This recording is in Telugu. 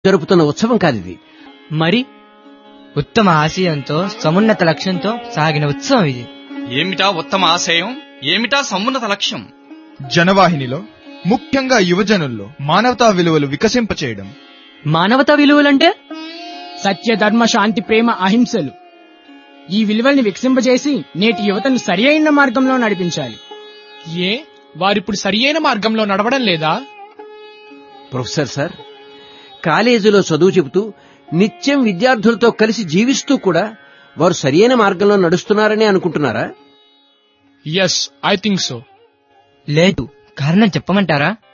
జరుపుతున్న ఉత్సవం కాదిది మరి ఉత్తమ ఆశయంతో సమున్నత లక్ష్యంతో సాగిన ఉత్సవం ఇది ఏమిటా ఉత్తమ ఆశయం ఏమిటా సమున్నత లక్ష్యం జనవాహినిలో ముఖ్యంగా యువజనుల్లో మానవతా విలువలు వికసింపచేయడం మానవతా విలువలంటే సత్య ధర్మ శాంతి ప్రేమ అహింసలు ఈ విలువల్ని వికసింపజేసి నేటి యువతను సరి అయిన మార్గంలో నడిపించాలి ఏ వారిప్పుడు సరియైన మార్గంలో నడవడం లేదా ప్రొఫెసర్ సార్ కాలేజీలో చదువు చెబుతూ నిత్యం విద్యార్థులతో కలిసి జీవిస్తూ కూడా వారు సరియైన మార్గంలో నడుస్తున్నారని అనుకుంటున్నారా ఎస్ ఐ థింక్ సో లేదు కారణం చెప్పమంటారా